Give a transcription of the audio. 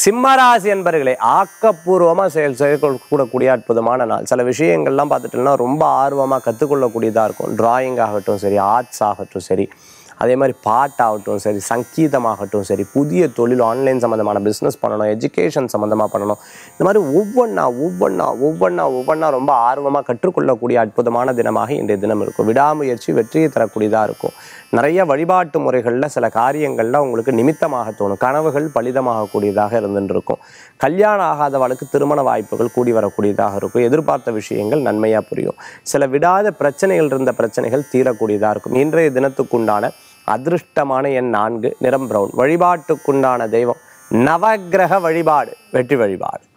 சிம்மராசி என்பர்களே ஆக்கப்பூர்வமாக செயல் செயல்கூடக்கூடிய அற்புதமான நாள் சில விஷயங்கள்லாம் பார்த்துட்டோம்னா ரொம்ப ஆர்வமாக கற்றுக்கொள்ளக்கூடியதாக இருக்கும் டிராயிங் ஆகட்டும் சரி ஆர்ட்ஸ் ஆகட்டும் சரி அதே மாதிரி பாட்டாகட்டும் சரி சங்கீதமாகட்டும் சரி புதிய தொழில் ஆன்லைன் சம்மந்தமான பிஸ்னஸ் பண்ணணும் எஜுகேஷன் சம்மந்தமாக பண்ணணும் இந்த மாதிரி ஒவ்வொன்றா ஒவ்வொன்றா ஒவ்வொன்றா ஒவ்வொன்றா ரொம்ப ஆர்வமாக கற்றுக்கொள்ளக்கூடிய அற்புதமான தினமாக இன்றைய தினம் இருக்கும் விடாமுயற்சி வெற்றியை தரக்கூடியதாக இருக்கும் நிறைய வழிபாட்டு முறைகளில் சில காரியங்களில் உங்களுக்கு நிமித்தமாக தோணும் கனவுகள் பலிதமாகக்கூடியதாக இருந்துட்டு இருக்கும் கல்யாணம் ஆகாதவளுக்கு திருமண வாய்ப்புகள் கூடி வரக்கூடியதாக இருக்கும் எதிர்பார்த்த விஷயங்கள் நன்மையாக புரியும் சில விடாத பிரச்சனைகள் இருந்த பிரச்சனைகள் தீரக்கூடியதாக இருக்கும் இன்றைய தினத்துக்குண்டான அதிருஷ்டமான எண் நான்கு நிறம் பிரவுன் வழிபாட்டுக்குண்டான தெய்வம் நவக்கிரக வழிபாடு வெற்றி வழிபாடு